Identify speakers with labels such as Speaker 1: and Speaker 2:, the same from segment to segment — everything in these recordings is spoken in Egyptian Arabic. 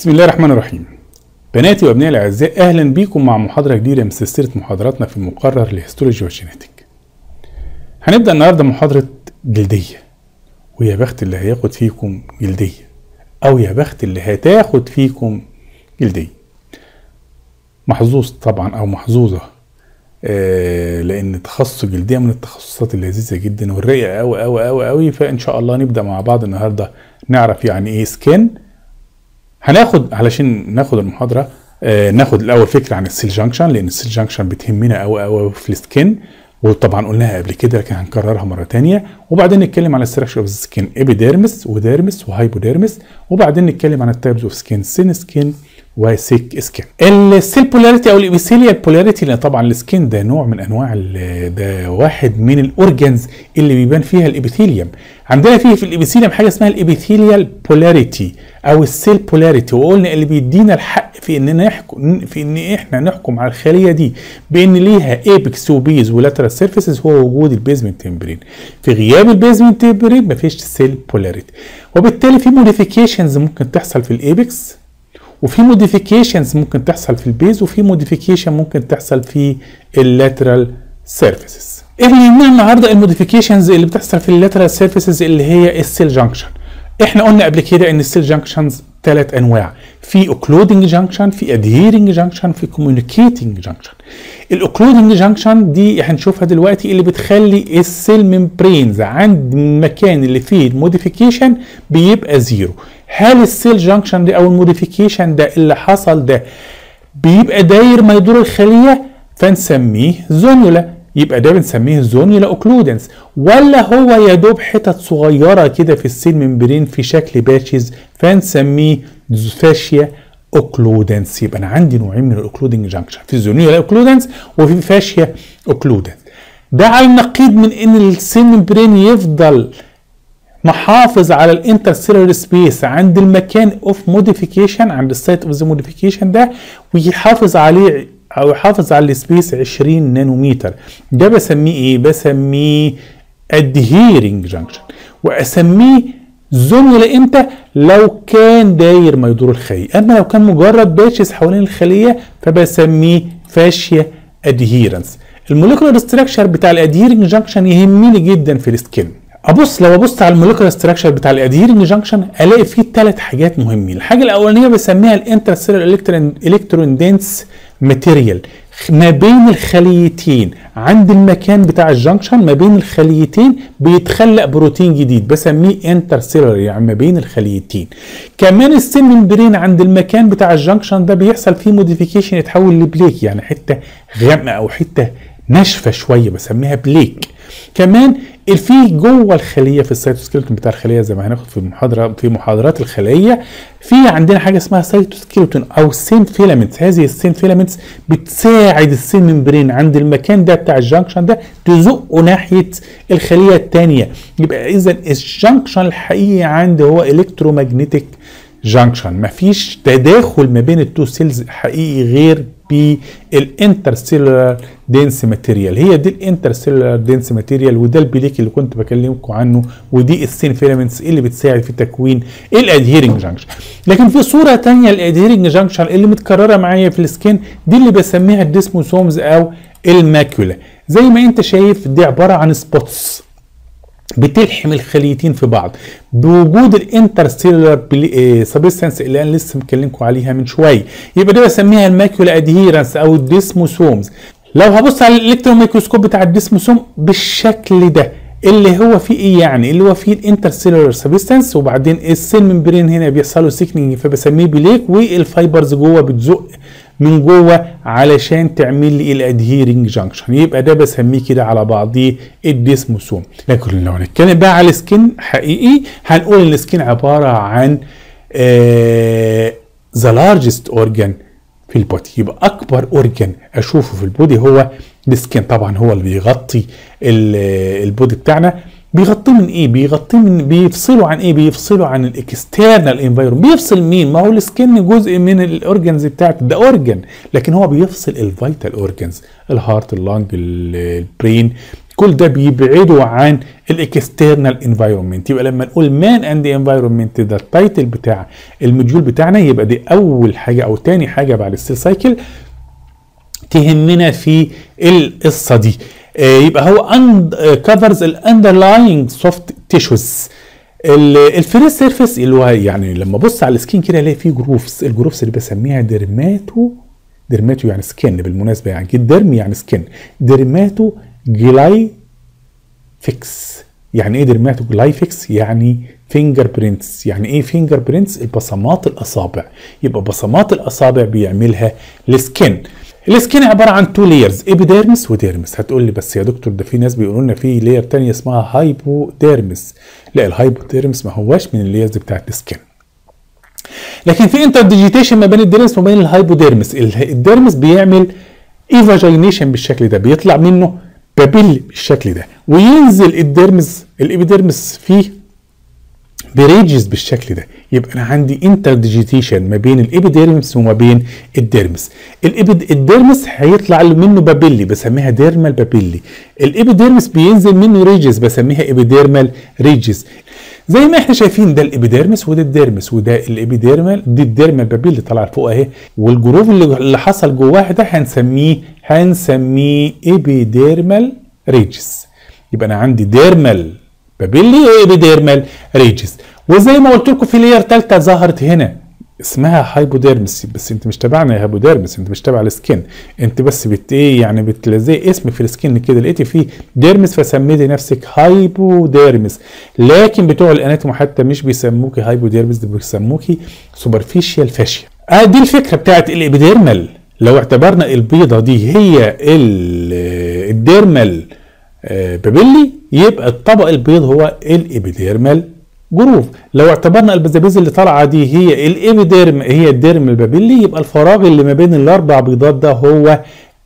Speaker 1: بسم الله الرحمن الرحيم بناتي وابنائي الاعزاء اهلا بيكم مع محاضره جديده من سلسله محاضراتنا في المقرر لهيستولوجي والجينيتك هنبدا النهارده محاضره جلديه ويا بخت اللي هياخد فيكم جلديه او يا بخت اللي هتاخد فيكم جلديه محظوظ طبعا او محظوظه آه لان تخصص الجلديه من التخصصات اللذيذه جدا والرايقه قوي قوي قوي قوي فان شاء الله نبدا مع بعض النهارده نعرف يعني ايه سكين هناخد علشان ناخد المحاضره آه ناخد الاول فكره عن السيل جانكشن لان السيل جانكشن بتهمنا قوي قوي في السكين وطبعا قلناها قبل كده لكن هنكررها مره تانية وبعدين نتكلم عن الستراكشر اوف سكين ايبيديرمس وديرمس وهايبوديرمس وبعدين نتكلم عن التايبز اوف سكين سين سكين وسيك سكين السيل بولاريتي او الابيثيليال بولاريتي لان طبعا السكين ده نوع من انواع ده واحد من الاورجنز اللي بيبان فيها الابيثيليوم عندنا فيه في الابيثيليوم حاجه اسمها الابيثيليال بولاريتي او السيل بولاريتي وقلنا اللي بيدينا الحق في اننا نحكم في ان احنا نحكم على الخليه دي بان ليها ايبكس وبيز ولاترال سيرفيسز هو وجود البيزمنت تمبرين في غياب البيزمنت تمبرين مفيش سيل بولاريتي وبالتالي في موديفيكيشنز ممكن تحصل في الايبكس وفي موديفيكيشنز ممكن تحصل في البيز وفي موديفيكيشن ممكن تحصل في اللاترال سيرفيسز احنا يهمنا النهارده الموديفيكيشنز اللي بتحصل في اللاترال سيرفيسز اللي هي السيل جانكشن احنا قلنا قبل كده ان السيل جانكشنز ثلاث انواع في اوكلودنج جانكشن في ادهيرنج جانكشن في كوميونيكيتنج جانكشن الاوكلودنج جانكشن دي هنشوفها دلوقتي اللي بتخلي السيل ممبرينز عند المكان اللي فيه الموديفيكيشن بيبقى زيرو هل السيل جانكشن ده او الموديفيكيشن ده اللي حصل ده بيبقى داير ما يدور الخليه فنسميه زونيولا يبقى ده بنسميه زونيولا اوكلودنس ولا هو يا دوب حتت صغيره كده في السيل ممبرين في شكل باتشز فنسميه فاشيا اوكلودنس يبقى انا عندي نوعين من الاوكلودنج جانكشن في زونيولا اوكلودنس وفي فاشيا اوكلودنس ده على النقيض من ان السيل ممبرين يفضل محافظ على الانترسيلر سبيس عند المكان اوف موديفيكيشن عند السايت اوف ذا موديفيكيشن ده ويحافظ عليه او يحافظ على السبيس 20 نانومتر ده بسميه ايه بسميه ادهيرنج جانكشن واسميه زونيولا امتى لو كان داير ما يدور الخليه اما لو كان مجرد باتشز حوالين الخليه فبسميه فاشيا ادهيرنس الموليكولار ستراكشر بتاع الادهيرنج جانكشن يهمني جدا في السكين ابص لو ابص على الموليكولار ستراكشر بتاع الادهيرنج جانكشن الاقي فيه ثلاث حاجات مهمين الحاجه الاولانيه بسميها الانترسيلر الكترون دينس ماتيريال ما بين الخليتين عند المكان بتاع الجنكشن ما بين الخليتين بيتخلق بروتين جديد بسميه انترسيلر يعني ما بين الخليتين كمان السيل ممبرين عند المكان بتاع الجنكشن ده بيحصل فيه موديفيكيشن يتحول لبليك يعني حته غامقه او حته ناشفه شويه بسميها بليك كمان في جوه الخليه في السيتوسكيلتون بتاع الخليه زي ما هناخد في المحاضره في محاضرات الخليه في عندنا حاجه اسمها سيتوسكيلتون او سين فيلامنتس هذه السين فيلامنتس بتساعد السين ممبرين عند المكان ده بتاع الجنكشن ده تزقه ناحيه الخليه الثانيه يبقى اذا الجنكشن الحقيقي عندي هو الكترومagnetic جانكشن مفيش تداخل ما بين التو سيلز حقيقي غير بالانترسيلولار دينس ماتيريال هي دي الانترسيلولار دينس ماتيريال وده البليك اللي كنت بكلمكم عنه ودي السين فيلامنتس اللي بتساعد في تكوين الادهيرنج جانكشن لكن في صوره ثانيه الادهيرنج جانكشن اللي متكرره معايا في السكين دي اللي بسميها الديسموسومز او الماكولا زي ما انت شايف دي عباره عن سبوتس بتلحم الخليتين في بعض بوجود الانترسيلولار سبستانس اللي انا لسه مكلمكم عليها من شويه يبقى ده بسميها الماكيولا ادهيرنس او الديسموسومز لو هبص على الالكترون ميكروسكوب بتاع الديسموسوم بالشكل ده اللي هو فيه ايه يعني اللي هو فيه الانترسيلولار سبستانس وبعدين السيل ممبرين هنا بيحصل له سيكنينج فبسميه بليك والفايبرز جوه بتزق من جوه علشان تعمل لي الادهيرنج جانكشن يبقى ده بسميه كده على بعضيه الديسموسوم لكن لو هنتكلم بقى على السكين حقيقي هنقول ان السكين عباره عن ذا لارجست اورجان في البودي يبقى اكبر اورجان اشوفه في البودي هو السكين طبعا هو اللي بيغطي البودي بتاعنا بيغطيه من ايه بيغطيه من بيفصلوا عن ايه بيفصلوا عن الاكسترنال انفايرمنت بيفصل مين ما هو السكن جزء من الاورجنز بتاعته ده اورجن لكن هو بيفصل الفيتال اورجنز الهارت اللنج البرين كل ده بيبعده عن الاكسترنال انفايرمنت يبقى لما نقول مان اند انفايرمنت ده التايتل بتاع الموديول بتاعنا يبقى دي اول حاجه او تاني حاجه بعد السيل سايكل تهمنا في القصه دي آه يبقى هو كفرز الاندرلاينج سوفت تيشوز الفري سيرفيس اللي هو يعني لما ابص على السكين كده الاقي فيه جروفز الجروفز اللي بسميها ديرماتو ديرماتو يعني سكين بالمناسبه يعني الدرم يعني سكين ديرماتو جلاي فيكس يعني ايه ديرماتو جلاي فيكس يعني فينجر برينتس يعني ايه فينجر برينتس البصمات الاصابع يبقى بصمات الاصابع بيعملها السكين السكين عباره عن تو لايرز ايبيديرمس وديرمس هتقول لي بس يا دكتور ده في ناس بيقولوا لنا في لاير تانية اسمها هايبوديرمس لا الهايبوديرمس ما هواش من اللايرز بتاعت السكين لكن في انتر ديجيتيشن ما بين الديرمس وما بين الهايبوديرمس الديرمس بيعمل ايفاجينيشن بالشكل ده بيطلع منه بابيل بالشكل ده وينزل الديرمس الابيديرمس فيه بريجز بالشكل ده يبقى انا عندي انتر ديجيتيشن ما بين الابيديرمس وما بين الديرمس الديرمس هيطلع منه بابيلي بسميها ديرمال بابيلي الابيديرمس بينزل منه ريجز بسميها ابيديرمال ريجز زي ما احنا شايفين ده الابيديرمس وده الديرمس وده الابيديرمال دي الديرمال بابيل اللي طالعه لفوق اهي والجروف اللي, اللي حصل جواه ده هنسميه هنسميه ابيديرمال ريجز يبقى انا عندي ديرمال بابيلي وابيديرمال ريجز وزي ما قلت لكم في لير ثالثه ظهرت هنا اسمها هايبوديرمس بس انت مش تبعنا يا هايبوديرمس انت مش تبع السكين انت بس بت ايه يعني بتلزق اسم في السكين كده لقيتي فيه ديرمس فسميتي نفسك هايبوديرمس لكن بتوع الاناتوم حتى مش بيسموكي هايبوديرمس ده بيسموكي سوبرفيشال فاشيا اه دي الفكره بتاعت الابيديرمال لو اعتبرنا البيضه دي هي الديرمال بابيلي يبقى الطبق البيض هو الابيديرمال جروف لو اعتبرنا البزابيز اللي طالعه دي هي الابيديرم هي الديرم البابيلي يبقى الفراغ اللي ما بين الاربع بيضات ده هو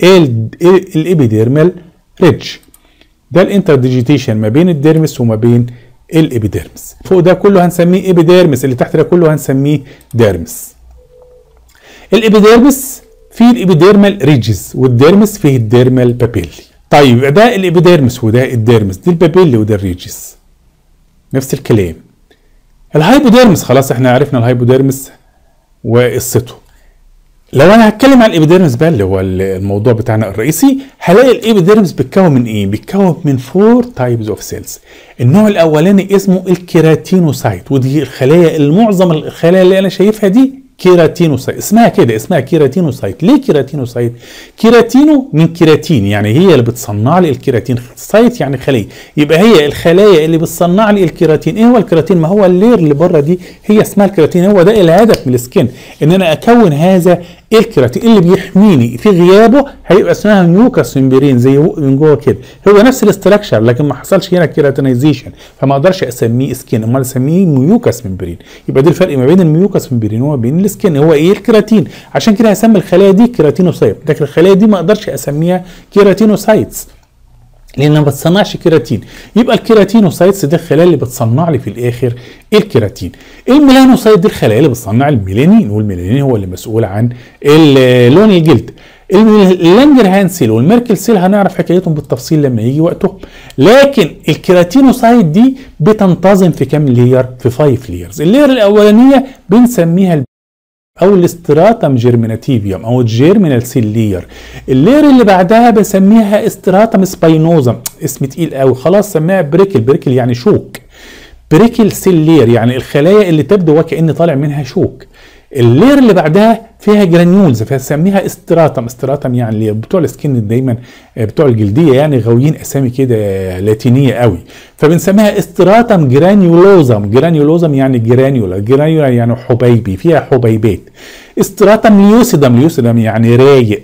Speaker 1: الابيديرمال ريدج ده الانترديجيتيشن ما بين الديرمس وما بين الابيديرمس فوق ده كله هنسميه ابيديرمس اللي تحت ده كله هنسميه ديرمس الابيديرمس فيه الابيديرمال ريجز والديرمس فيه الديرمال بابيلي طيب ده الابيديرمس وده الديرمس دي البابيلي وده الريجز نفس الكلام الهايبوديرمس خلاص احنا عرفنا الهايبوديرمس وقصته لو انا هتكلم عن الابيديرمس بقى اللي هو الموضوع بتاعنا الرئيسي هلاقي الابيديرمس بيتكون من ايه؟ بيتكون من فور تايبز اوف سيلز النوع الاولاني اسمه الكيراتينوسايت ودي الخلايا المعظم الخلايا اللي انا شايفها دي كيراتينوسايت اسمها كده اسمها كيراتينوسايت ليه كيراتينوسايت كيراتينو من كيراتين يعني هي اللي بتصنع لي الكيراتين سايت يعني خليه يبقى هي الخلايا اللي بتصنع لي الكيراتين ايه هو الكيراتين ما هو اللير اللي بره دي هي اسمها الكيراتين هو ده الهدف من السكين ان انا اكون هذا الكيراتين اللي بيحميني في غيابه هيبقى اسمها ميوكاس ممبرين زي من جوه كده هو نفس الاستراكشر لكن ما حصلش هنا كيراتينايزيشن فما اقدرش اسميه سكين امال اسميه ميوكاس ممبرين يبقى ده الفرق ما بين الميوكاس ممبرين وما بين السكين هو ايه الكيراتين عشان كده هسمي الخلايا دي كيراتينوسايت لكن الخلايا دي ما اقدرش اسميها كيراتينوسايتس لان ما بتصنعش كيراتين يبقى الكيراتينوسايتس دي الخلايا اللي بتصنع لي في الاخر الكيراتين الميلانوسايت دي الخلايا اللي بتصنع الميلانين والميلانين هو اللي مسؤول عن لون الجلد اللانجر هان سيل والميركل سيل هنعرف حكايتهم بالتفصيل لما يجي وقته لكن الكيراتينوسايت دي بتنتظم في كام لير في 5 ليرز اللير الاولانيه بنسميها او الاستراتم جيرميناتيفيوم او الجيرمينال سيل لير اللير اللي بعدها بسميها استراتم سباينوزم اسم تقيل قوي خلاص سميها بريكل بريكل يعني شوك بريكل سيل لير يعني الخلايا اللي تبدو وكأن طالع منها شوك اللير اللي بعدها فيها جرانيولز فسميها استراتم استراتم يعني بتوع السكين دايما بتوع الجلديه يعني غاويين اسامي كده لاتينيه قوي فبنسميها استراتم جرانيولوزم جرانيولوزم يعني جرانيولا جرانيولا يعني حبيبي فيها حبيبات استراتم ليوسيدم ليوسيدم يعني رايق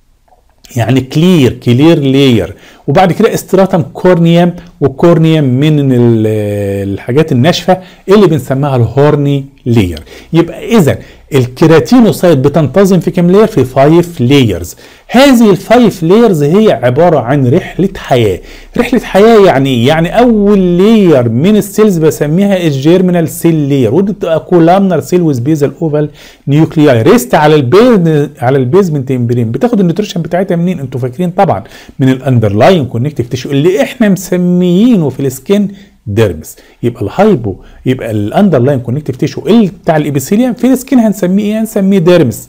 Speaker 1: يعني كلير كلير لاير وبعد كده استراتم كورنيوم وكورنيوم من الحاجات الناشفه اللي بنسميها الهورني لاير يبقى اذا الكيراتينوسايت بتنتظم في كام لاير في 5 لايرز هذه الفايف لايرز هي عباره عن رحله حياه رحله حياه يعني ايه يعني اول لاير من السيلز بسميها الجيرمينال سيل لاير ودي بتبقى كولامنر سيل ويز بيزل اوفال نيوكلياي ريست على البيز على البيزمنت امبرين بتاخد النيوتريشن بتاعتها منين انتوا فاكرين طبعا من الاندرلاين كونكتيف تيشو اللي احنا مسميينه في السكين ديرمس يبقى الهايبو يبقى الاندرلاين كونكتيف تيشو اللي بتاع الابيثيليوم في السكين هنسميه ايه هنسميه ديرمس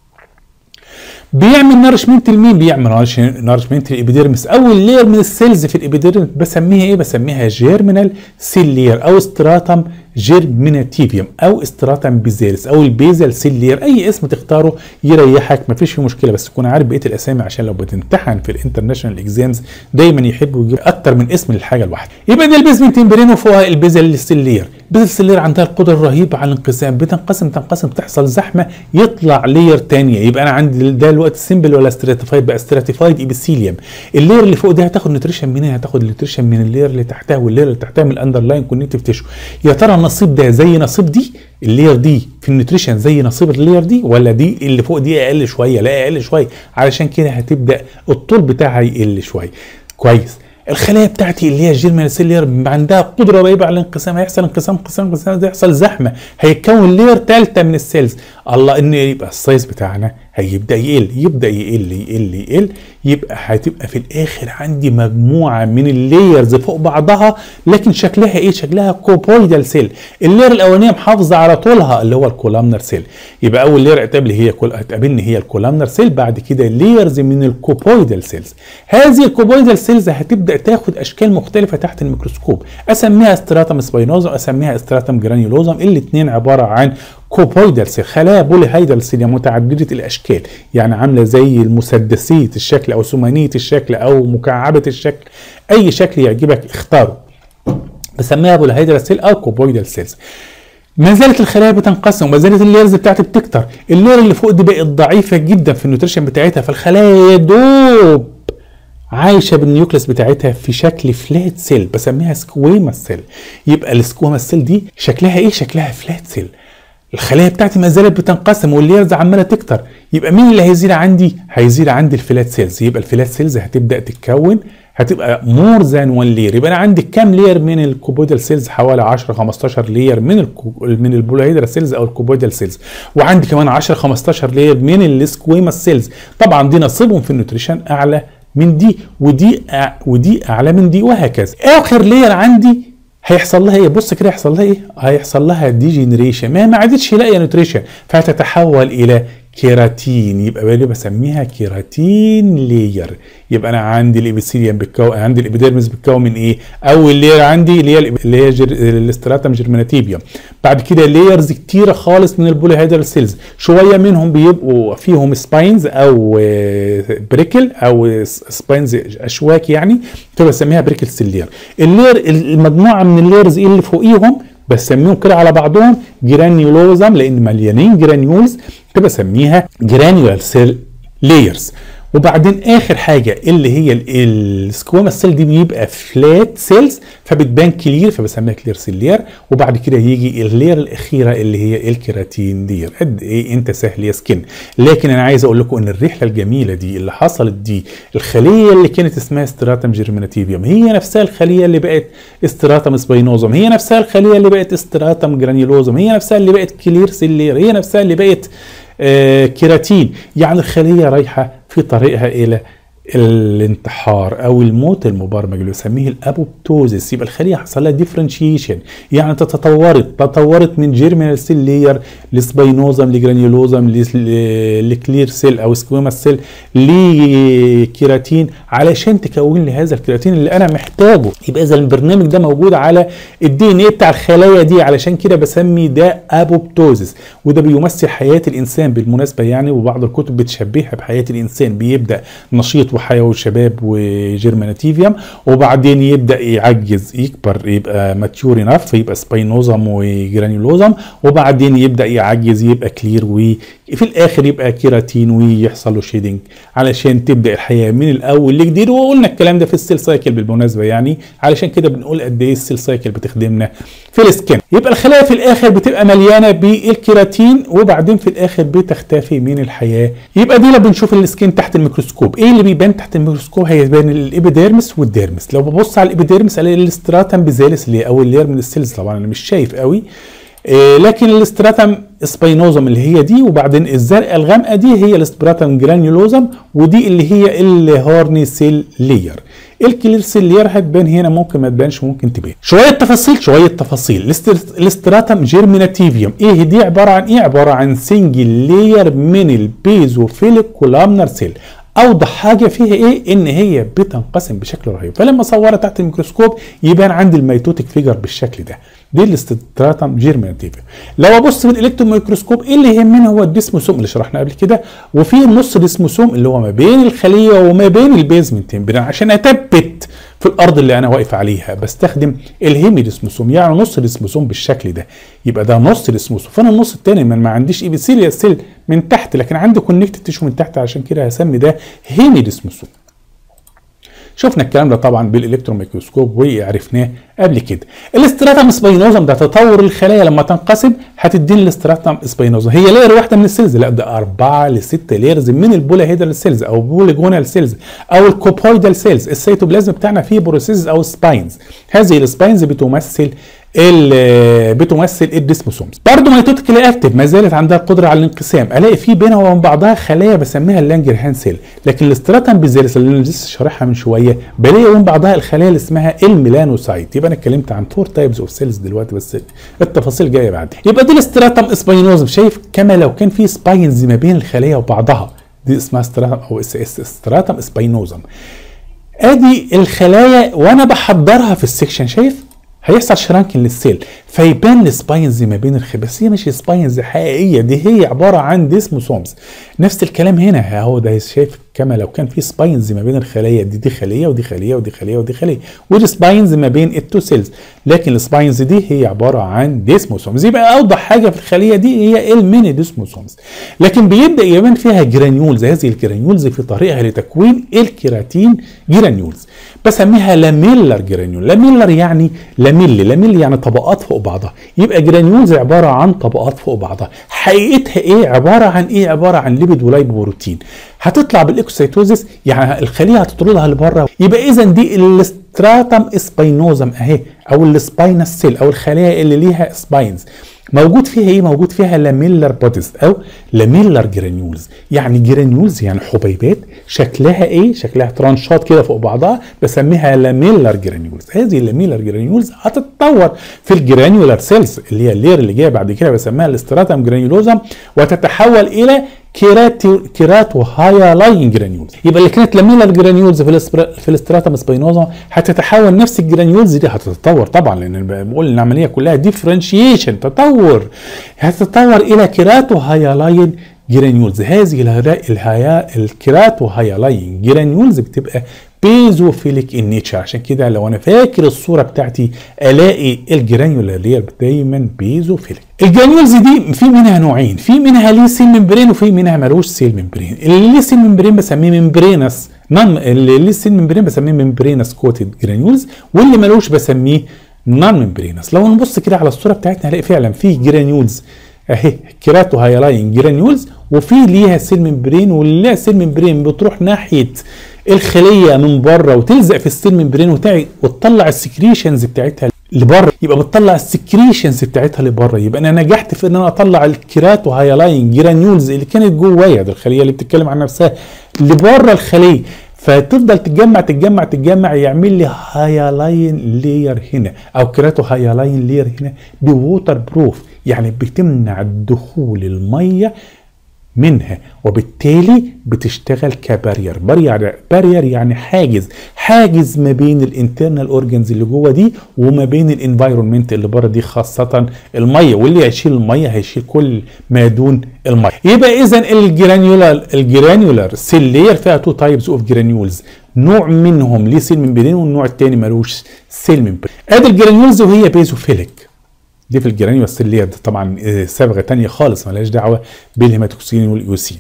Speaker 1: بيعمل نارشمنت لمين بيعمل نارشمنت الابيديرمس اول لير من السيلز في الابيديرمس بسميها ايه بسميها جيرمينال سيل لير او ستراتم جيرميناتيفيوم او استراتم بيزيلس او البيزل سيل لير اي اسم تختاره يريحك مفيش فيه مشكله بس تكون عارف بقيه الاسامي عشان لو بتمتحن في الانترناشونال اكزامز دايما يحبوا يجيب اكتر من اسم للحاجه الواحده يبقى دي البيزمنت امبرين وفوقها البيزل سيل لير البيزل سيل لير عندها القدره الرهيبه على الانقسام بتنقسم تنقسم تحصل زحمه يطلع لير تانية يبقى انا عندي ده الوقت سيمبل ولا ستراتيفايد بقى ستراتيفايد ايبيثيليوم اللير اللي فوق ده هتاخد نيوتريشن منين هتاخد النيوتريشن من اللير اللي تحتها واللير اللي تحتها من الاندرلاين كونكتيف تيشو يا ترى النصيب ده زي نصيب دي اللير دي في النيوتريشن زي نصيب اللير دي ولا دي اللي فوق دي اقل شويه لا اقل شويه علشان كده هتبدا الطول بتاعها يقل شويه كويس الخلايا بتاعتي اللي هي الجيرمال سيل لير عندها قدره رهيبه على الانقسام هيحصل انقسام انقسام انقسام هيحصل زحمه هيتكون لير ثالثه من السيلز الله ان يبقى السايز بتاعنا هيبدا يقل يبدا يقل يقل يقل يبقى هتبقى في الاخر عندي مجموعه من اللايرز فوق بعضها لكن شكلها ايه شكلها كوبويدال سيل اللير الاولانيه محافظه على طولها اللي هو الكولامنر سيل يبقى اول لير هتقابل هي كل هتقابلني هي الكولامنر سيل بعد كده لايرز من الكوبويدال سيلز هذه الكوبويدال سيلز هتبدا تاخد اشكال مختلفه تحت الميكروسكوب اسميها استراتم سباينوزم اسميها استراتم جرانيولوزم الاثنين عباره عن كوبويدال سيل خلايا بوليهيدال سيل متعدده الاشكال يعني عامله زي المسدسيه الشكل او ثمانيه الشكل او مكعبه الشكل اي شكل يعجبك اختاره بسميها بوليهيدال سيل او كوبويدال سيلز ما زالت الخلايا بتنقسم وما زالت الليرز بتاعتي بتكتر اللير اللي فوق دي بقت ضعيفه جدا في النيوتريشن بتاعتها فالخلايا يا دوب عايشه بالنيوكليس بتاعتها في شكل فلات سيل بسميها سكويما سيل يبقى السكويما سيل دي شكلها ايه شكلها فلات سيل الخلايا بتاعتي ما زالت بتنقسم والليرز عماله تكتر يبقى مين اللي هيزيد عندي هيزيد عندي الفلات سيلز يبقى الفلات سيلز هتبدا تتكون هتبقى مور ذان 1 لير يبقى انا عندي كام لير من الكوبويدال سيلز حوالي 10 15 لير من الكو... من البوليهيدرا سيلز او الكوبويدال سيلز وعندي كمان 10 15 لير من السكويما سيلز طبعا دي نصيبهم في النيوتريشن اعلى من دي ودي أع... ودي اعلى من دي وهكذا اخر لير عندي هيحصل لها ايه بص كده هيحصل لها ايه هيحصل لها ديجنريشن ما ما عادتش لاقيه نوتريشن فهتتحول الى كيراتين يبقى بالي بسميها كيراتين لير يبقى انا عندي الابيثيليوم بتكون عندي الابيديرمس بتكون من ايه اول لير عندي اللي هي اللي هي جر... الاستراتم جيرميناتيفيوم بعد كده لايرز كتيره خالص من البوليهيدرال سيلز شويه منهم بيبقوا فيهم سباينز او بريكل او سباينز اشواك يعني فبسميها بريكل سيل لير اللير المجموعه من الليرز اللي فوقيهم بسميهم كده على بعضهم جرانيولوزم لان مليانين جرانيولز فبسميها جرانيول سيل لايرز وبعدين اخر حاجه اللي هي السكوما سيل دي بيبقى فلات سيلز فبتبان كلير فبسميها كلير سيل لير وبعد كده يجي اللير الاخيره اللي هي الكيراتين لير قد ايه انت سهل يا سكن لكن انا عايز اقول لكم ان الرحله الجميله دي اللي حصلت دي الخليه اللي كانت اسمها استراتم جيرميناتيفيوم هي نفسها الخليه اللي بقت استراتم سباينوزوم هي نفسها الخليه اللي بقت استراتم جرانيولوزوم هي نفسها اللي بقت كلير سيل لير هي نفسها اللي بقت آه كيراتين يعني الخليه رايحه في طريقها الى الانتحار او الموت المبرمج اللي بيسميه الابوبتوزيس يبقى الخليه حصل لها ديفرنشيشن يعني تطورت تطورت من جيرمينال سيل لير لسباينوزم لجرانيولوزم لكلير سيل او سكويما سيل لكيراتين علشان تكون لي هذا الكيراتين اللي انا محتاجه يبقى اذا البرنامج ده موجود على الدي ان ايه بتاع الخلايا دي علشان كده بسمي ده ابوبتوزيس وده بيمثل حياه الانسان بالمناسبه يعني وبعض الكتب بتشبهها بحياه الانسان بيبدا نشيط وحيوي شباب وجيرماناتيفيوم وبعدين يبدا يعجز يكبر يبقى ماتيور انف يبقى سباينوزم وجرانيولوزم وبعدين يبدا يعجز يبقى كلير وفي الاخر يبقى كيراتين ويحصل له شيدنج علشان تبدا الحياه من الاول لجديد وقلنا الكلام ده في السيل سايكل بالمناسبه يعني علشان كده بنقول قد ايه السيل سايكل بتخدمنا في السكن يبقى الخلايا في الاخر بتبقى مليانه بالكيراتين وبعدين في الاخر بتختفي من الحياه يبقى دي لما بنشوف السكين تحت الميكروسكوب ايه اللي بيبان تحت الميكروسكوب هيبان الابيديرمس والديرمس لو ببص على الابيديرمس الاقي الاستراتم بيزالس اللي هي اول لير من السيلز طبعا انا مش شايف قوي إيه لكن الاستراتم سباينوزم اللي هي دي وبعدين الزرقاء الغامقه دي هي الاستراتم جرانيولوزم ودي اللي هي الهورني سيل لير الكلير سيل لير هتبان هنا ممكن ما تبانش ممكن تبان شويه تفاصيل شويه تفاصيل الاستراتم جيرميناتيفيوم ايه دي عباره عن ايه عباره عن سنجل لير من البيزوفيليك كولامنر سيل اوضح حاجه فيها ايه ان هي بتنقسم بشكل رهيب فلما اصورها تحت الميكروسكوب يبان عندي الميتوتيك فيجر بالشكل ده دي الاستراتم جيرميناتيفيا لو ابص بالالكترون ميكروسكوب ايه اللي يهمنا هو الديسموسوم اللي شرحنا قبل كده وفي النص ديسموسوم اللي هو ما بين الخليه وما بين البيزمنت ممبرين عشان اثبت في الارض اللي انا واقف عليها بستخدم الهيمي ديسموسوم يعني نص ديسموسوم بالشكل ده يبقى ده نص ديسموسوم فانا النص الثاني من ما عنديش ايبيثيليا سيل من تحت لكن عندي كونكتد تيشو من تحت عشان كده هسمي ده هيمي ديسموسوم شفنا الكلام ده طبعا بالالكترون ميكروسكوب وعرفناه قبل كده الاستراتم سباينوزم ده تطور الخلايا لما تنقسم هتديني الاستراتم سباينوزم هي لير واحده من السيلز لا ده اربعه لسته ليرز من البولاهيدرال سيلز او بوليجونال سيلز او الكوبويدال سيلز السيتوبلازم بتاعنا فيه بروسيس او سباينز هذه السباينز بتمثل بتمثل الديسموسومز برضه ميتوتيكال اكتف ما زالت عندها القدره على الانقسام الاقي في بينها وبين بعضها خلايا بسميها اللانجرهان سيل لكن الاستراتم بيزالس اللي انا لسه شارحها من شويه بلاقي بين بعضها الخلايا اللي اسمها الميلانوسايت يبقى انا اتكلمت عن فور تايبز اوف سيلز دلوقتي بس التفاصيل جايه بعد يبقى دي الاستراتم سباينوزم شايف كما لو كان في سباينز ما بين الخلايا وبعضها دي اسمها استراتم او اس اس استراتم سباينوزم ادي الخلايا وانا بحضرها في السكشن شايف هيحصل شرانكن للسيل فيبان السباينز ما بين الخلايا بس هي مش سباينز حقيقيه دي هي عباره عن ديسموسومز نفس الكلام هنا اهو ده شايف كما لو كان في سباينز ما بين الخلايا دي دي خليه ودي خليه ودي خليه ودي خليه ودي سباينز ما بين التو سيلز لكن السباينز دي هي عباره عن ديسموسومز يبقى اوضح حاجه في الخليه دي هي الميني ديسموسومز لكن بيبدا يبان فيها جرانيولز هذه الجرانيولز في طريقها لتكوين الكيراتين جرانيولز بسميها لاميلر جرانيول لاميلر يعني لاميل لاميل يعني طبقات فوق بعضها يبقى جرانيولز عباره عن طبقات فوق بعضها حقيقتها ايه عباره عن ايه عباره عن ليبيد ولايبوبروتين هتطلع بالاكسيتوزيس يعني الخليه هتطردها لبره يبقى اذا دي الاستراتم سباينوزم اهي او السباينس سيل او الخلايا اللي ليها سباينز موجود فيها ايه موجود فيها لاميلر بوديز او لاميلر جرانيولز يعني جرانيولز يعني حبيبات شكلها ايه شكلها ترانشات كده فوق بعضها بسميها لاميلر جرانيولز هذه اللاميلر جرانيولز هتتطور في الجرانيولار سيلز اللي هي اللير اللي جايه بعد كده بسميها الاستراتم جرانيولوزم وتتحول الى كيراتو كيراتو هايلاين جرانيولز يبقى اللي كانت لاميلر جرانيولز في الاسبر... في الاستراتم سباينوزا هتتحول نفس الجرانيولز دي هتتطور طبعا لان بقول العمليه كلها ديفرنشيشن تطور هتتطور الى كيراتو هايلاين جرانيولز هذه الهيا الكيراتو هايلاين جرانيولز بتبقى بيزوفيليك ان نيتشر عشان كده لو انا فاكر الصوره بتاعتي الاقي الجرانيولار لير دايما بيزوفيليك الجرانيولز دي في منها نوعين في منها ليه سيل ممبرين وفي منها ملوش سيل ممبرين اللي ليه سيل ممبرين بسميه ممبرينس نون اللي ليه سيل ممبرين بسميه ممبرينس كوتد جرانيولز واللي ملوش بسميه نون ممبرينس لو نبص كده على الصوره بتاعتنا هنلاقي فعلا في جرانيولز اهي كيراتو هايلاين جرانيولز وفي ليها سيل ممبرين واللي ليها سيل ممبرين بتروح ناحيه الخليه من بره وتلزق في السيل ممبرين وتعي وتطلع السكريشنز بتاعتها لبره يبقى بتطلع السكريشنز بتاعتها لبره يبقى انا نجحت في ان انا اطلع الكيراتو هايلاين جرانيولز اللي كانت جوايا ده الخليه اللي بتتكلم عن نفسها لبره الخليه فتفضل تتجمع تتجمع تتجمع يعمل لي هايلاين لير هنا او كيراتو هايلاين لير هنا بووتر بروف يعني بتمنع دخول الميه منها وبالتالي بتشتغل كبارير بارير بارير يعني حاجز حاجز ما بين الانترنال اورجنز اللي جوه دي وما بين الانفايرمنت اللي بره دي خاصه الميه واللي هيشيل الميه هيشيل كل ما دون الميه يبقى اذا الجرانيولار الجرانيولار سيل لاير فيها تو تايبس اوف جرانيولز نوع منهم ليه سيل ممبرين والنوع الثاني ملوش سيل ممبرين ادي الجرانيولز وهي بيزوفيليك دي في الجرانيولا السيلية دي طبعا صبغه تانية خالص ملهاش دعوه بالهيماتوكسين والايوسين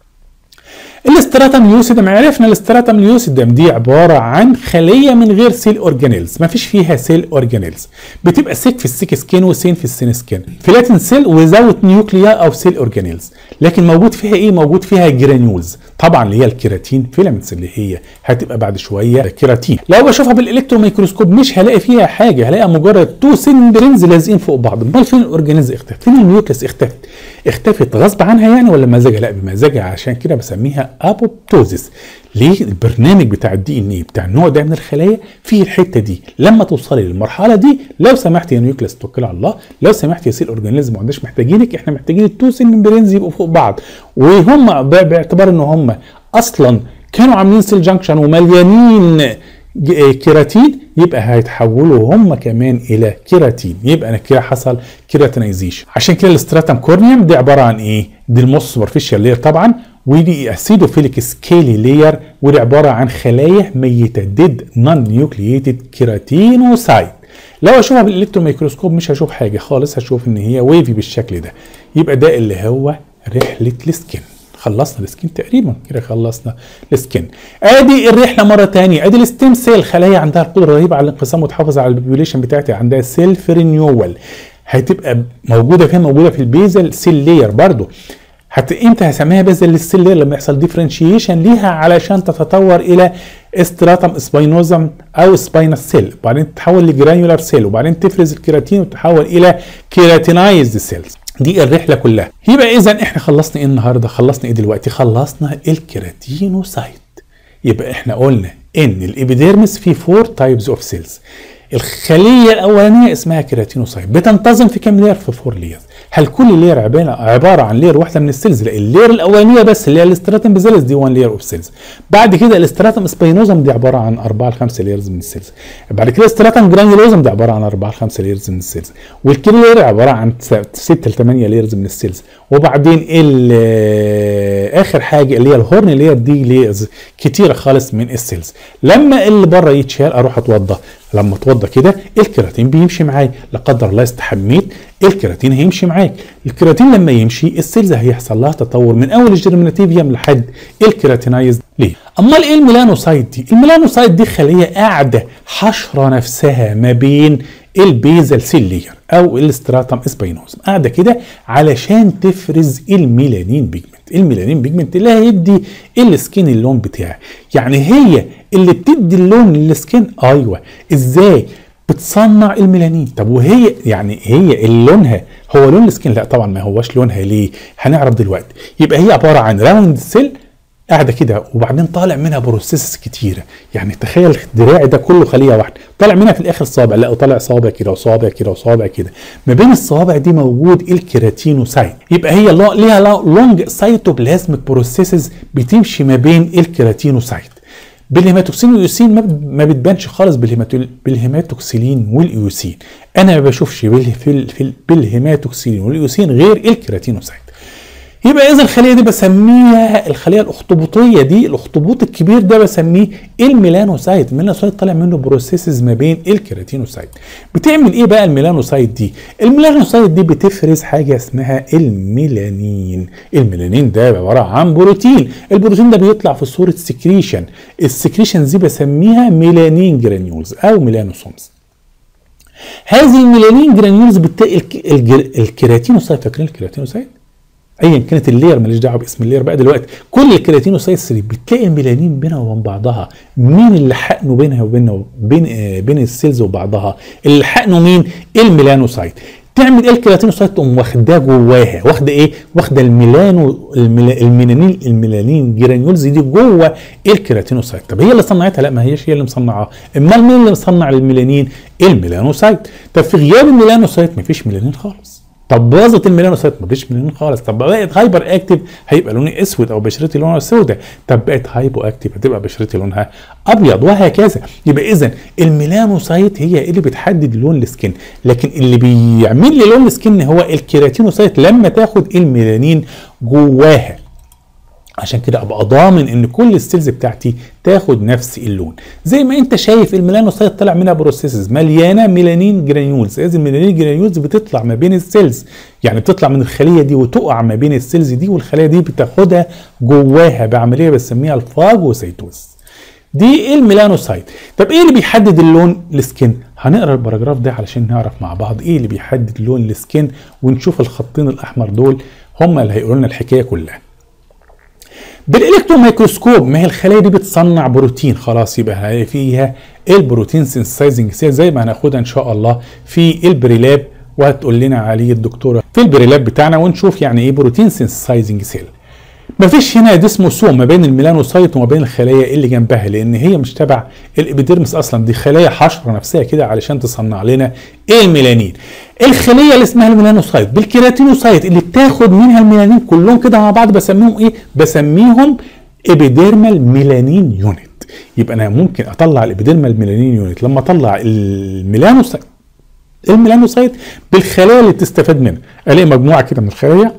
Speaker 1: الاستراتم ليوسيدم عرفنا الاستراتم ليوسيدم دي عباره عن خليه من غير سيل اورجانيلز ما فيش فيها سيل اورجانيلز بتبقى سيك في السيك سكين وسين في السين سكين فلاتين سيل وزاوت نيوكليا او سيل اورجانيلز لكن موجود فيها ايه موجود فيها جرانيولز طبعا اللي هي الكيراتين فيلامنتس اللي هي هتبقى بعد شويه كيراتين لو بشوفها بالالكترون ميكروسكوب مش هلاقي فيها حاجه هلاقي مجرد تو سندرينز لازقين فوق بعض امال فين الاورجانيلز اختفت فين النيوكليس اختفت اختفت غصب عنها يعني ولا مزاجها لا بمزاجها عشان كده بسميها ابوبتوزيس ليه البرنامج بتاع الدي ان اي بتاع النوع ده من الخلايا فيه الحته دي لما توصلي للمرحله دي لو سمحت يا نيوكليس توكل على الله لو سمحت يا سيل اورجانيزم ما عندناش محتاجينك احنا محتاجين التو سيل ممبرينز يبقوا فوق بعض وهم باعتبار ان هم اصلا كانوا عاملين سيل جانكشن ومليانين كيراتين يبقى هيتحولوا هم كمان الى كيراتين يبقى انا كده حصل كيراتينايزيشن عشان كده الاستراتم كورنيوم دي عباره عن ايه دي الموست سوبرفيشال لاير طبعا ودي اسيدوفيليك سكيلي لاير ودي عباره عن خلايا ميته ديد نون نيوكلييتد كيراتينوسايت لو اشوفها بالالكترون ميكروسكوب مش هشوف حاجه خالص هشوف ان هي ويفي بالشكل ده يبقى ده اللي هو رحله السكين خلصنا السكين تقريبا كده خلصنا السكين ادي الرحله مره تانية ادي الستيم سيل خلايا عندها القدره الرهيبه على الانقسام وتحافظ على البوبيوليشن بتاعتها عندها سيلف رينيوال هتبقى موجوده فين موجوده في البيزل سيل لاير برضو حتى امتى هسميها بيزل السيل لاير لما يحصل ديفرنشيشن ليها علشان تتطور الى استراتم سباينوزم او سباينس سيل وبعدين تتحول لجرانيولار سيل وبعدين تفرز الكيراتين وتتحول الى كيراتينايزد سيلز دي الرحله كلها يبقى اذا احنا خلصنا ايه النهارده خلصنا ايه دلوقتي خلصنا الكيراتينوسايت يبقى احنا قلنا ان الابيديرمس فيه فور تايبز اوف سيلز الخليه الاولانيه اسمها كيراتينوسايت بتنتظم في كام لير في فور ليرز هل كل لير عباره عن لير واحده من السيلز لا اللير الاولانيه بس اللي هي الاستراتم بيزيلس دي 1 لير اوف سيلز بعد كده الاستراتم سباينوزم دي عباره عن 4 ل 5 ليرز من السيلز بعد كده الاستراتم جرانيولوزم دي عباره عن 4 ل 5 ليرز من السيلز والكلير عباره عن 6 ل 8 ليرز من السيلز وبعدين اخر حاجه اللي هي الهورن لير دي ليرز كتيره خالص من السيلز لما اللي بره يتشال اروح اتوضى لما اتوضى كده الكيراتين بيمشي معايا لا قدر الله استحميت الكيراتين هيمشي معاك الكيراتين لما يمشي السيلز هيحصل لها تطور من اول الجيرميناتيفيوم لحد الكيراتينايز ليه امال ايه الميلانوسايت دي الميلانوسايت دي خليه قاعده حشره نفسها ما بين البيزل سيلير او الاستراتم اسباينوز قاعده كده علشان تفرز الميلانين بيجمنت الميلانين بيجمنت اللي هيدي السكين اللون بتاعي يعني هي اللي بتدي اللون للسكين ايوه ازاي بتصنع الميلانين طب وهي يعني هي لونها هو لون السكين لا طبعا ما هوش لونها ليه هنعرف دلوقتي يبقى هي عباره عن راوند سيل قاعده كده وبعدين طالع منها بروسيسز كتيره يعني تخيل دراعي ده كله خليه واحده طالع منها في الاخر صابع لا طالع صابع كده وصابع كده وصابع كده ما بين الصوابع دي موجود الكيراتينوسايت يبقى هي ليها لونج سايتوبلازميك بروسيسز بتمشي ما بين الكيراتينوسايت بالهيماتوكسين والايوسين ما بتبانش خالص بالهيماتوكسيلين والايوسين انا ما بشوفش بالهيماتوكسيلين والايوسين غير الكيراتينوسايت يبقى اذا الخليه دي بسميها الخليه الاخطبوطيه دي الاخطبوط الكبير ده بسميه الميلانوسايت الميلانوسايت طالع منه بروسيسز ما بين الكيراتينوسايت بتعمل ايه بقى الميلانوسايت دي الميلانوسايت دي بتفرز حاجه اسمها الميلانين الميلانين ده عباره عن بروتين البروتين ده بيطلع في صوره سكريشن السكريشن دي بسميها ميلانين جرانيولز او ميلانوسومز هذه الميلانين جرانيولز بتلاقي الكيراتينوسايت فاكرين الكيراتينوسايت ايا كانت اللير ماليش دعوه باسم اللير بقى دلوقتي كل الكيراتينوسايتس بتلاقي الميلانين بينها وبين بعضها مين اللي حقنه بينها وبين بين آه بين السيلز وبعضها اللي حقنه مين الميلانوسايت تعمل ايه الكيراتينوسايت تقوم واخداه جواها واخده ايه واخده الميلانو الميلانين الميلانين جرانيولز دي جوه الكيراتينوسايت طب هي اللي صنعتها لا ما هيش هي اللي مصنعاها امال مين اللي مصنع الميلانين الميلانوسايت طب في غياب الميلانوسايت مفيش ميلانين خالص طب باظت الميلانوسايت مفيش ميلانين خالص طب بقت هايبر اكتف هيبقى لوني اسود او بشرتي لونها سوداء طب بقت هايبو اكتف هتبقى بشرتي لونها ابيض وهكذا يبقى اذا الميلانوسايت هي اللي بتحدد لون السكين لكن اللي بيعمل لي لون السكين هو الكيراتينوسايت لما تاخد الميلانين جواها عشان كده ابقى ضامن ان كل السيلز بتاعتي تاخد نفس اللون زي ما انت شايف الميلانوسايت طلع منها بروسيسز مليانه ميلانين جرانيولز هذه الميلانين جرانيولز بتطلع ما بين السيلز يعني بتطلع من الخليه دي وتقع ما بين السيلز دي والخليه دي بتاخدها جواها بعمليه بسميها الفاجوسيتوز دي الميلانوسايت طب ايه اللي بيحدد اللون السكين هنقرا الباراجراف ده علشان نعرف مع بعض ايه اللي بيحدد لون السكين ونشوف الخطين الاحمر دول هم اللي هيقولوا لنا الحكايه كلها بالالكترون ميكروسكوب ما هي الخلايا دي بتصنع بروتين خلاص يبقى فيها البروتين سينسايزنج سيل زي ما هناخدها ان شاء الله في البريلاب وهتقول لنا عليه الدكتوره في البريلاب بتاعنا ونشوف يعني ايه بروتين سينسايزنج سيل مفيش هنا ديسموسوم ما بين الميلانوسايت وما بين الخلايا اللي جنبها لان هي مش تبع الابيديرمس اصلا دي خلايا حشره نفسها كده علشان تصنع لنا الميلانين الخليه اللي اسمها الميلانوسايت بالكيراتينوسايت اللي بتاخد منها الميلانين كلهم كده مع بعض بسميهم ايه بسميهم ابيديرمال ميلانين يونت يبقى انا ممكن اطلع الابيديرمال ميلانين يونت لما اطلع الميلانوسايت الميلانوسايت بالخلايا اللي بتستفاد منها الاقي مجموعه كده من الخلايا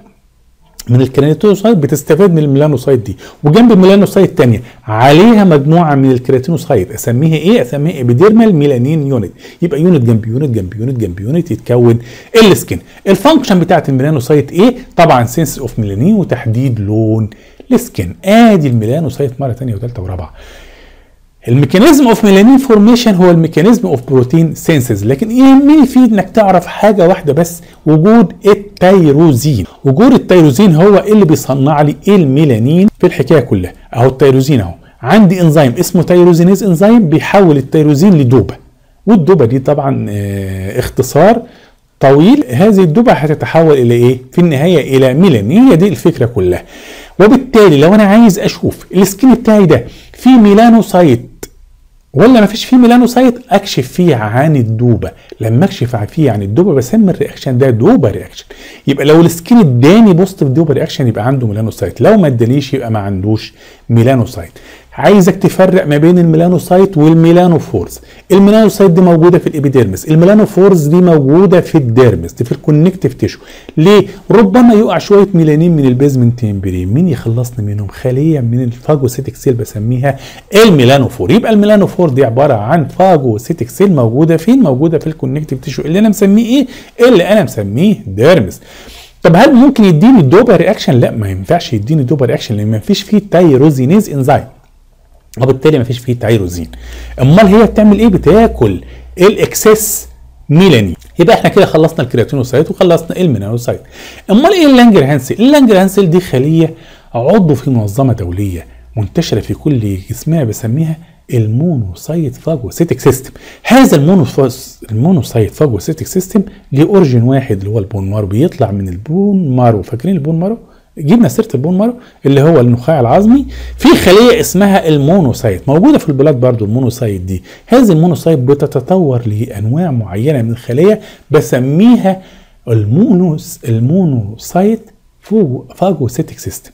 Speaker 1: من الكرياتينوسايت بتستفاد من الميلانوسايت دي وجنب الميلانوسايت تانية عليها مجموعه من الكرياتينوسايت اسميها ايه اسميها ابيديرمال ميلانين يونت يبقى يونت جنب يونت جنب يونت جنب يونت يتكون السكن الفانكشن بتاعت الميلانوسايت ايه طبعا سنس اوف ميلانين وتحديد لون السكن ادي الميلانوسايت مره ثانيه وثالثه ورابعه الميكانيزم اوف ميلانين فورميشن هو الميكانيزم اوف بروتين سينسز لكن يهمني فيه انك تعرف حاجه واحده بس وجود التيروزين وجود التيروزين هو اللي بيصنع لي الميلانين في الحكايه كلها اهو التيروزين اهو عندي انزيم اسمه تيروزينيز انزيم بيحول التيروزين لدوبه والدوبه دي طبعا اه اختصار طويل هذه الدوبة هتتحول إلى إيه؟ في النهاية إلى ميلانين هي دي الفكرة كلها وبالتالي لو أنا عايز أشوف السكين بتاعي ده فيه ميلانوسايت ولا ما فيش فيه ميلانوسايت اكشف فيه عن الدوبه لما اكشف فيه عن الدوبه بسمي الرياكشن ده دوبه رياكشن يبقى لو السكين اداني بوزيتيف دوبه رياكشن يبقى عنده ميلانوسايت لو ما ادانيش يبقى ما عندوش ميلانوسايت عايزك تفرق ما بين الميلانوسايت والميلانوفورز الميلانوسايت دي موجوده في الابيديرمس الميلانوفورز دي موجوده في الديرمس دي في الكونكتيف تيشو ليه ربما يقع شويه ميلانين من البيزمنت تمبرين مين يخلصني منهم خليه من الفاجوسيتك سيل بسميها الميلانوفور يبقى الميلانوفور دي عباره عن فاجوسيتك سيل موجوده فين موجوده في الكونكتيف تيشو اللي انا مسميه ايه اللي انا مسميه ديرمس طب هل ممكن يديني دوبا رياكشن لا ما ينفعش يديني دوبا رياكشن لان ما فيش فيه تايروزينيز انزيم وبالتالي ما فيش فيه تايروزين امال هي بتعمل ايه بتاكل الاكسس ميلانين يبقى احنا كده خلصنا الكرياتينوسايت وخلصنا الميلانوسايت امال ايه اللانجر هانسل اللانجر هانسل دي خليه عضو في منظمه دوليه منتشره في كل جسمها بسميها المونوسايت فاجوسيتك سيستم هذا المونوفاس المونوسايت فاجوسيتك سيستم ليه اورجن واحد اللي هو البون مارو بيطلع من البون مارو فاكرين البون مارو جبنا سيره البون مارو اللي هو النخاع العظمي في خليه اسمها المونوسايت موجوده في البلاد برضو المونوسايت دي هذه المونوسايت بتتطور لانواع معينه من الخلايا بسميها المونوس المونوسايت فاجوسيتك سيستم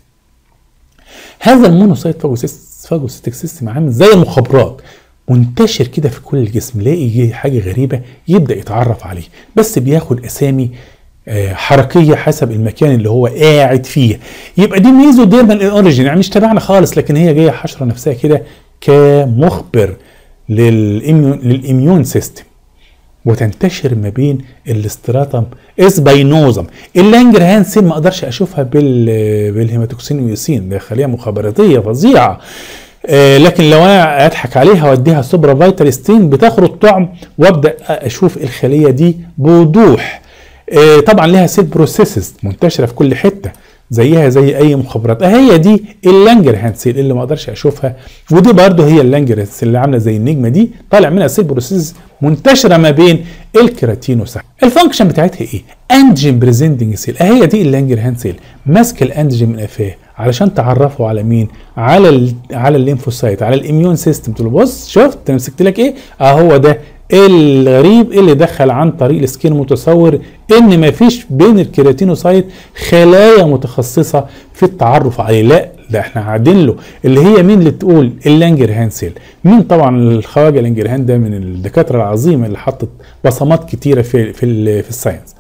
Speaker 1: هذا المونوسايت فاجوسيتك سيستم عامل زي المخابرات منتشر كده في كل الجسم لاقي حاجه غريبه يبدا يتعرف عليه بس بياخد اسامي حركيه حسب المكان اللي هو قاعد فيه يبقى دي ميزو ديرمال اوريجين يعني مش تبعنا خالص لكن هي جايه حشره نفسها كده كمخبر للإميون, للاميون سيستم وتنتشر ما بين الاستراتم اسباينوزم اللانجر هانسين ما اقدرش اشوفها بال بالهيماتوكسين ويوسين ده خليه مخابراتيه فظيعه آه لكن لو انا اضحك عليها واديها سوبرا فيتال ستين بتاخد طعم وابدا اشوف الخليه دي بوضوح آه طبعا لها سيل بروسيسز منتشره في كل حته زيها زي اي مخابرات هي دي اللانجر هانسيل اللي ما اقدرش اشوفها ودي برضه هي اللانجر هانسيل اللي عامله زي النجمه دي طالع منها سيل بروسيس منتشره ما بين الكيراتينوسايت الفانكشن بتاعتها ايه انتيجين بريزنتنج سيل هي دي اللانجر هانسيل ماسكه الانتيجين من قفاه علشان تعرفوا على مين على ال على الليمفوسايت على الاميون سيستم تقول له بص شفت مسكت لك ايه اه هو ده الغريب اللي دخل عن طريق السكين متصور ان مفيش بين الكيراتينوسايت خلايا متخصصه في التعرف عليه لا ده احنا قاعدين له اللي هي مين اللي تقول اللانجرهان سيل مين طبعا الخواجه لانجرهان ده من الدكاتره العظيمه اللي حطت بصمات كتيره في في, في الساينس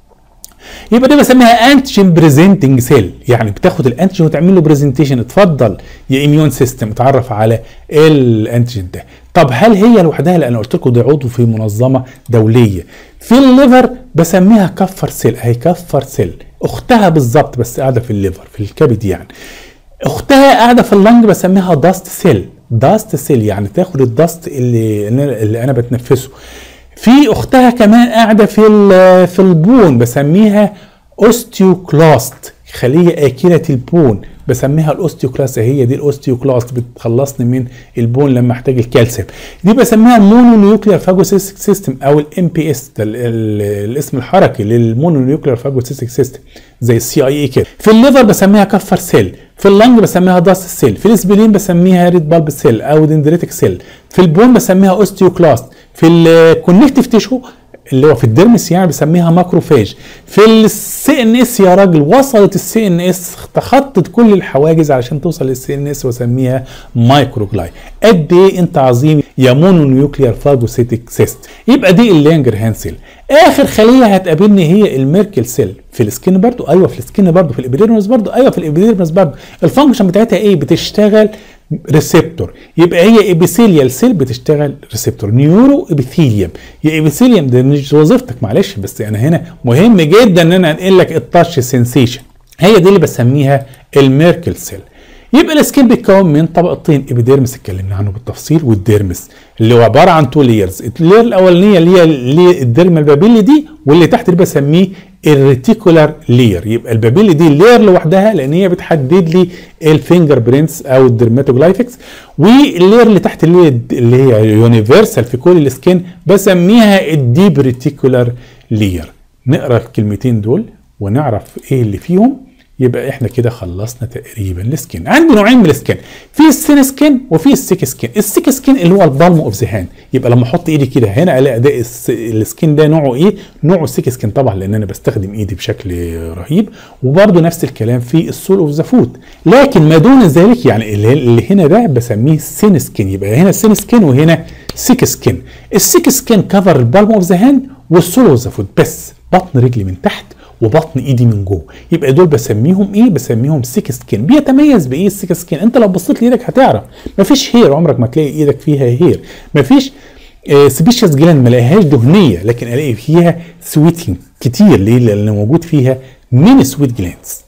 Speaker 1: يبقى دي بسميها انتيجين بريزنتنج سيل يعني بتاخد الانتيجين وتعمل له برزنتيشن اتفضل يا اميون سيستم اتعرف على الانتيجين ده طب هل هي لوحدها لان قلت لكم ده عضو في منظمه دوليه في الليفر بسميها كفر سيل اهي كفر سيل اختها بالظبط بس قاعده في الليفر في الكبد يعني اختها قاعده في اللنج بسميها داست سيل داست سيل يعني تاخد الداست اللي اللي انا بتنفسه في اختها كمان قاعده في في البون بسميها اوستيوكلاست خليه اكله البون بسميها الاوستيوكلاست هي دي الاوستيوكلاست بتخلصني من البون لما احتاج الكالسيوم دي بسميها المونو نيوكلير فاجوسيستيك سيستم او الام بي اس الاسم الحركي للمونو نيوكلير فاجوسيستيك سيستم زي السي اي اي كده في الليفر بسميها كفر سيل في اللنج بسميها داست سيل في الاسبلين بسميها ريد بالب سيل او دندريتك سيل في البون بسميها اوستيوكلاست في الكونكتيف تيشو اللي هو في الدرمس يعني بسميها ماكروفاج في السي ان اس يا راجل وصلت السي ان اس تخطت كل الحواجز علشان توصل للسي ان اس واسميها مايكروجلاي قد ايه انت عظيم يا مونو نيوكليار فاجوسيتيك سيست يبقى دي اللانجر هانسل اخر خليه هتقابلني هي الميركل سيل في السكين برضو ايوه في السكين برضو في الابيديرمس برضو ايوه في الابيديرمس برضو الفانكشن بتاعتها ايه بتشتغل ريسبتور يبقى هي ابيثيليال سيل بتشتغل ريسبتور نيورو ابيثيليوم يا ابيثيليوم ده مش وظيفتك معلش بس انا هنا مهم جدا ان انا انقل لك التاتش سensation هي دي اللي بسميها الميركل سيل يبقى السكين بيتكون من طبقتين ابيديرمس اتكلمنا عنه بالتفصيل والديرمس اللي هو عباره عن تو ليرز اللير الاولانيه اللي هي اللي الديرما البابيلي دي واللي تحت اللي بسميه الريتيكولار لير يبقى البابيلي دي لير لوحدها لان هي بتحدد لي الفينجر برينتس او الدرماتوجلايفكس واللير اللي تحت اللي, اللي هي يونيفرسال في كل السكين بسميها الديب ريتيكولار لير نقرا الكلمتين دول ونعرف ايه اللي فيهم يبقى احنا كده خلصنا تقريبا السكين عندي نوعين من السكين في السين سكين وفي السيك سكين السيك سكين اللي هو البالم اوف ذا هاند يبقى لما احط ايدي كده هنا الاقي ده السكين ده نوعه ايه نوعه سيك سكين طبعا لان انا بستخدم ايدي بشكل رهيب وبرده نفس الكلام في السول اوف ذا فوت لكن ما دون ذلك يعني اللي هنا ده بسميه سين سكين يبقى هنا سين سكين وهنا سيك سكين السيك سكين كفر البالم اوف ذا هاند والسول اوف ذا فوت بس بطن رجلي من تحت وبطن ايدي من جوه يبقى دول بسميهم ايه بسميهم سيك سكين بيتميز بايه السيك سكين انت لو بصيت لايدك هتعرف مفيش هير عمرك ما تلاقي ايدك فيها هير مفيش آه سبيشيس جلاند ما الاقيهاش دهنيه لكن الاقي فيها سويتنج كتير ليه لان موجود فيها مين سويت جلاندز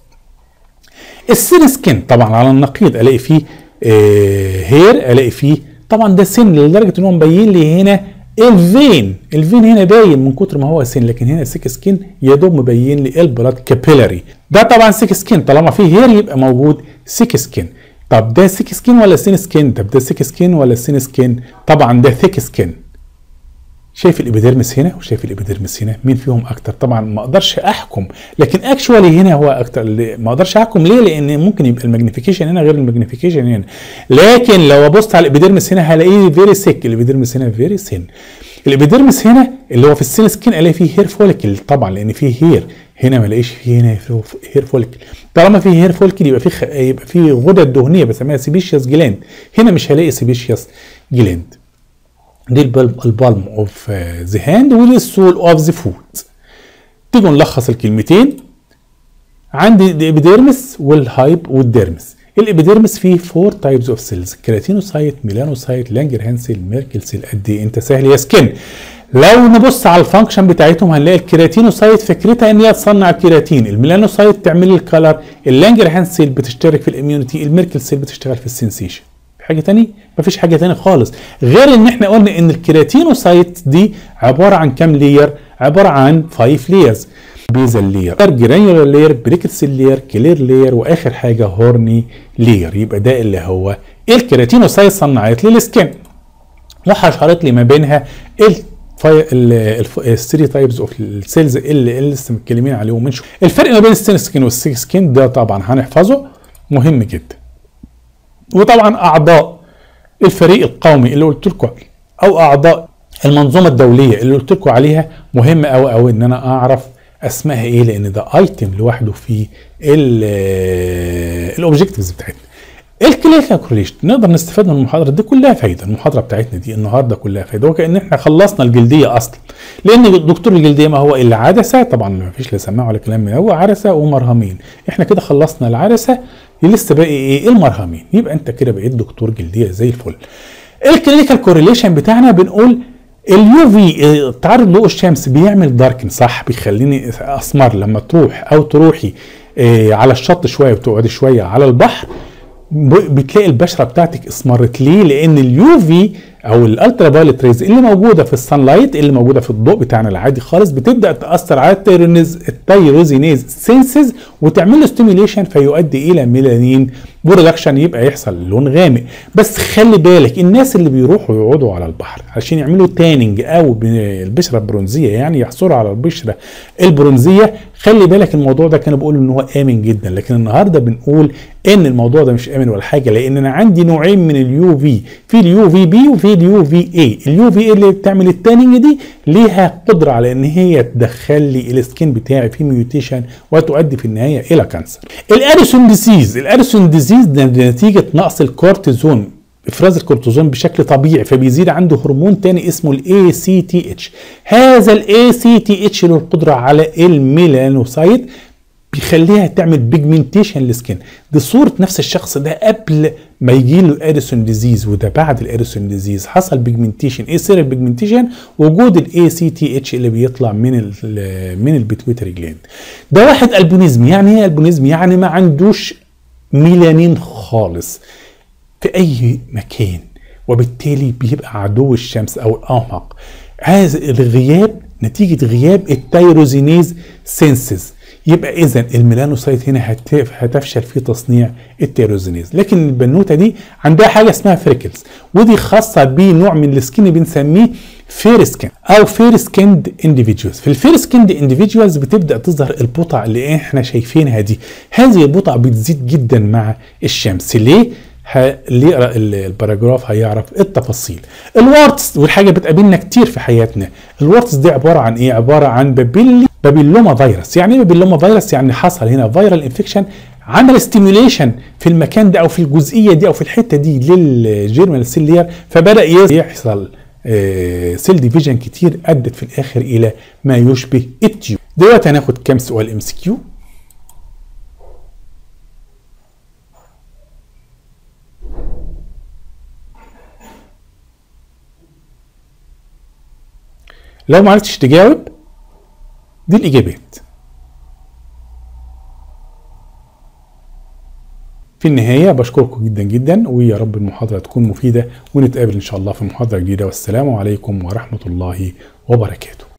Speaker 1: السين سكين طبعا على النقيض الاقي فيه آه هير الاقي فيه طبعا ده سن لدرجه ان هو مبين لي هنا الفين الفين هنا باين من كتر ما هو سن لكن هنا سيك سكين يا دوب مبين لي البلاد كابيلاري ده طبعا سيك سكين طالما فيه هير يبقى موجود سيك سكين طب ده سيك سكين ولا سين سكين طب ده سيك سكين ولا سين سكين طبعا ده ثيك سكين شايف الابيديرمس هنا وشايف الابيديرمس هنا مين فيهم اكتر طبعا ما اقدرش احكم لكن اكشوالي هنا هو اكتر ما اقدرش احكم ليه لان ممكن يبقى الماجنيفيكيشن هنا غير الماجنيفيكيشن هنا لكن لو ابص على الابيديرمس هنا هلاقيه فيري سيك الابيديرمس هنا فيري سين الابيديرمس هنا اللي هو في السين سكين الاقي فيه هير فوليكل طبعا لان فيه هير هنا ما الاقيش فيه هنا هير فوليكل طالما فيه هير فوليكل يبقى فيه خ... يبقى فيه غدد دهنيه بسميها سيبيشيوس جلاند هنا مش هلاقي سيبيشيوس جلاند دي البالم اوف ذا هاند ودي السول اوف ذا فوت تيجوا نلخص الكلمتين عندي الابيديرمس والهايب والديرمس الابيديرمس فيه فور تايبس اوف سيلز كيراتينوسايت ميلانوسايت لانجر هانسل ميركل سيل قد ايه انت سهل يا سكن لو نبص على الفانكشن بتاعتهم هنلاقي الكيراتينوسايت فكرتها ان هي تصنع الكيراتين الميلانوسايت تعمل لي الكلر اللانجر هانسل بتشترك في الاميونيتي الميركل سيل بتشتغل في السنسيشن حاجه تاني مفيش حاجه تاني خالص غير ان احنا قلنا ان الكيراتينوسايت دي عباره عن كام لير عباره عن 5 ليرز بيزل لير جرانيولار لير بريكتسل لير كلير لير واخر حاجه هورني لير يبقى ده اللي هو الكيراتينوسايت صنعت لي السكين وحشرت لي ما بينها الثري تايبز اوف السيلز اللي لسه متكلمين عليهم من شويه الفرق ما بين السين سكين والسيك سكين ده طبعا هنحفظه مهم جدا وطبعا اعضاء الفريق القومي اللي قلت لكم او اعضاء المنظومه الدوليه اللي قلت لكم عليها مهمه قوي قوي ان انا اعرف اسمها ايه لان ده ايتم لوحده في الاوبجكتيفز بتاعتنا الكلينيكال كورليشن نقدر نستفاد من المحاضره دي كلها فايده المحاضره بتاعتنا دي النهارده كلها فايده وكان احنا خلصنا الجلديه اصلا لان دكتور الجلديه ما هو الا عدسه طبعا ما فيش لا سماعه ولا كلام من هو عدسه ومرهمين احنا كده خلصنا العدسه لسه باقي ايه المرهمين يبقى انت كده بقيت دكتور جلديه زي الفل الكلينيكال كورليشن بتاعنا بنقول اليو في التعرض لضوء الشمس بيعمل داركن صح بيخليني اسمر لما تروح او تروحي على الشط شويه وتقعدي شويه على البحر بتلاقي البشره بتاعتك اسمرت ليه؟ لان اليو في او الالترا فايولت ريز اللي موجوده في السان لايت اللي موجوده في الضوء بتاعنا العادي خالص بتبدا تاثر على التيرونيز التيروزينيز سينسز وتعمل له ستيميوليشن فيؤدي الى ميلانين برودكشن يبقى يحصل لون غامق بس خلي بالك الناس اللي بيروحوا يقعدوا على البحر عشان يعملوا تاننج او البشره البرونزيه يعني يحصلوا على البشره البرونزيه خلي بالك الموضوع ده كانوا بيقولوا ان هو امن جدا لكن النهارده بنقول ان الموضوع ده مش امن ولا حاجه لان انا عندي نوعين من اليو في في اليو في بي وفي اليو في اي اليو في اي اللي بتعمل التاننج دي ليها قدره على ان هي تدخل لي السكين بتاعي في ميوتيشن وتؤدي في النهايه الى كانسر الاريسون ديزيز الاريسون ديزيز ده نتيجه نقص الكورتيزون افراز الكورتيزون بشكل طبيعي فبيزيد عنده هرمون تاني اسمه الاي سي تي اتش هذا الاي سي تي اتش له القدره على الميلانوسايت بيخليها تعمل بيجمنتيشن للسكين دي صورة نفس الشخص ده قبل ما يجي له اريسون ديزيز وده بعد الاريسون ديزيز حصل بيجمنتيشن ايه سر البيجمنتيشن وجود الاي سي تي اتش اللي بيطلع من ال من البيتويتري جلاند ده واحد البونيزم يعني ايه البونيزم يعني ما عندوش ميلانين خالص في اي مكان وبالتالي بيبقى عدو الشمس او الاعمق هذا الغياب نتيجة غياب التيروزينيز سينسز يبقى اذا الميلانوسايت هنا هتفشل في تصنيع التيروزينيز لكن البنوته دي عندها حاجه اسمها فريكلز ودي خاصه بنوع من السكين بنسميه فير سكين او فير سكيند انديفيدوالز في الفير سكيند انديفيدوالز بتبدا تظهر البقع اللي احنا شايفينها دي هذه البقع بتزيد جدا مع الشمس ليه اللي يقرا الباراجراف هيعرف التفاصيل الوارتس والحاجه بتقابلنا كتير في حياتنا الوارتس دي عباره عن ايه عباره عن بابيلي بابيلوما فيروس يعني ايه بابيلوما فيروس يعني حصل هنا فيرال انفكشن عمل ستيميوليشن في المكان ده او في الجزئيه دي او في الحته دي للجيرمال سيلير فبدا يحصل سيل ديفيجن كتير ادت في الاخر الى ما يشبه التيوب دلوقتي هناخد كام سؤال ام سي كيو لو ما عرفتش تجاوب دي الإجابات في النهاية بشكركم جدا جدا ويا رب المحاضرة تكون مفيدة ونتقابل إن شاء الله في محاضرة جديدة والسلام عليكم ورحمة الله وبركاته